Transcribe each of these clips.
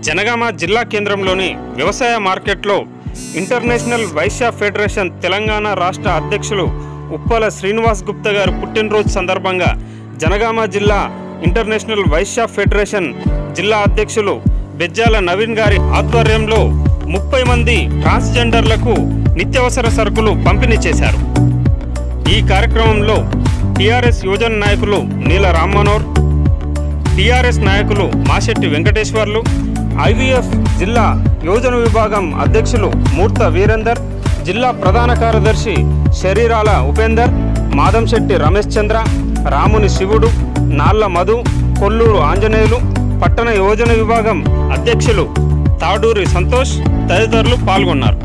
జనగామ జిల్లా కేంద్రంలోని వ్యవసాయ మార్కెట్లో ఇంటర్నేషనల్ వైశ్య ఫెడరేషన్ తెలంగాణ రాష్ట్ర అధ్యక్షులు ఉప్పల శ్రీనివాస్ గుప్తా గారు పుట్టినరోజు సందర్భంగా జనగామ జిల్లా ఇంటర్నేషనల్ వైశ్య ఫెడరేషన్ జిల్లా అధ్యక్షులు బెజ్జాల నవీన్ గారి ఆధ్వర్యంలో ముప్పై మంది ట్రాన్స్జెండర్లకు నిత్యావసర సరుకులు పంపిణీ చేశారు ఈ కార్యక్రమంలో టీఆర్ఎస్ యువజన నాయకులు నీల రామ్మనోర్ టీఆర్ఎస్ నాయకులు మాశెట్టి వెంకటేశ్వర్లు ఐవీఎఫ్ జిల్లా యోజన విభాగం అధ్యక్షులు మూర్త వీరేందర్ జిల్లా ప్రధాన కార్యదర్శి శరీరాల ఉపేందర్ మాదంశెట్టి రమేష్ చంద్ర రాముని శివుడు నాళ్ల మధు కొల్లూరు ఆంజనేయులు పట్టణ యోజన విభాగం అధ్యక్షులు తాడూరి సంతోష్ తదితరులు పాల్గొన్నారు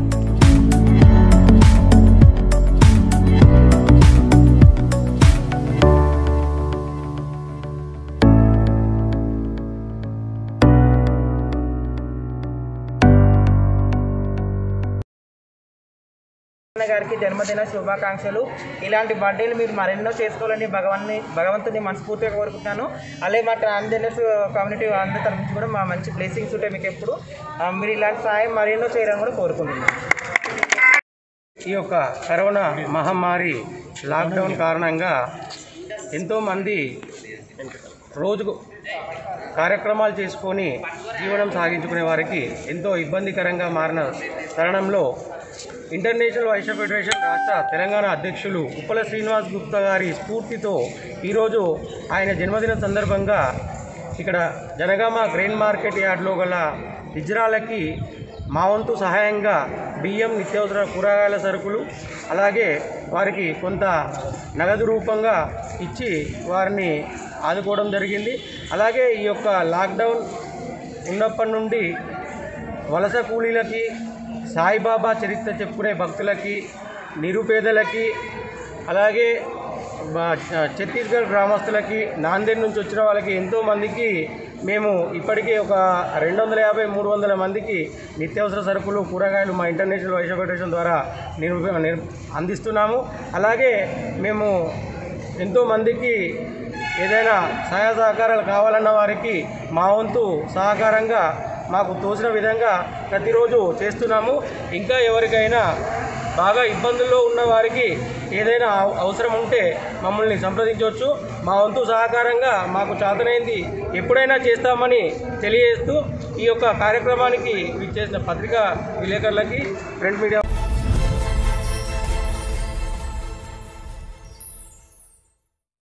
అన్న గారికి జన్మదిన శుభాకాంక్షలు ఇలాంటి బర్త్డేలు మీరు మరెన్నో చేసుకోవాలని భగవాన్ని భగవంతుని మనస్ఫూర్తిగా కోరుకుంటున్నాను అలాగే మా ట్రాన్స్జెండర్స్ కమ్యూనిటీ అందరి తరఫు నుంచి కూడా మా మంచి బ్లెస్సింగ్స్ ఉంటాయి మీకు ఎప్పుడు ఆ, మీరు ఇలాంటి సాయం మరెన్నో చేయాలని కూడా కోరుకుంటున్నాను ఈ యొక్క కరోనా మహమ్మారి లాక్డౌన్ కారణంగా ఎంతోమంది రోజుకు కార్యక్రమాలు చేసుకొని జీవనం సాగించుకునే వారికి ఎంతో ఇబ్బందికరంగా మారిన తరుణంలో ఇంటర్నేషనల్ వైశ్య ఫెడరేషన్ రాష్ట్ర తెలంగాణ అధ్యక్షులు ఉప్పల శ్రీనివాస్ గుప్తా గారి స్ఫూర్తితో ఈరోజు ఆయన జన్మదిన సందర్భంగా ఇక్కడ జనగామ గ్రెయిన్ మార్కెట్ యార్డ్లో గల హిజ్రాలకి మా వంతు సహాయంగా బియ్యం నిత్యావసర కూరగాయల సరుకులు అలాగే వారికి కొంత నగదు రూపంగా ఇచ్చి వారిని ఆదుకోవడం జరిగింది అలాగే ఈ యొక్క లాక్డౌన్ ఉన్నప్పటి నుండి వలస కూలీలకి సాయిబాబా చరిత్ర చెప్పుకునే భక్తులకి నిరుపేదలకి అలాగే మా- ఛత్తీస్గఢ్ గ్రామస్తులకి నాందేడ్ నుంచి వచ్చిన వాళ్ళకి ఎంతో మందికి మేము ఇప్పటికే ఒక రెండు వందల యాభై మూడు వందల మందికి నిత్యావసర సరుకులు కూరగాయలు మా ఇంటర్నేషనల్ వైశ్య ఫెడరేషన్ ద్వారా నిరు నిర్- అందిస్తున్నాము అలాగే మేము ఎంతో మందికి ఏదైనా సహాయ సహకారాలు కావాలన్న వారికి మా వంతు సహకారంగా మాకు తోచిన విధంగా ప్రతిరోజు చేస్తున్నాము ఇంకా ఎవరికైనా బాగా ఇబ్బందుల్లో ఉన్న వారికి ఏదైనా అవ- అవసరం ఉంటే మమ్మల్ని సంప్రదించవచ్చు మా వంతు సహకారంగా మాకు చేతనైంది ఎప్పుడైనా చేస్తామని తెలియజేస్తూ ఈ యొక్క కార్యక్రమానికి చేసిన పత్రికా విలేకరులకి ప్రింట్ మీడియా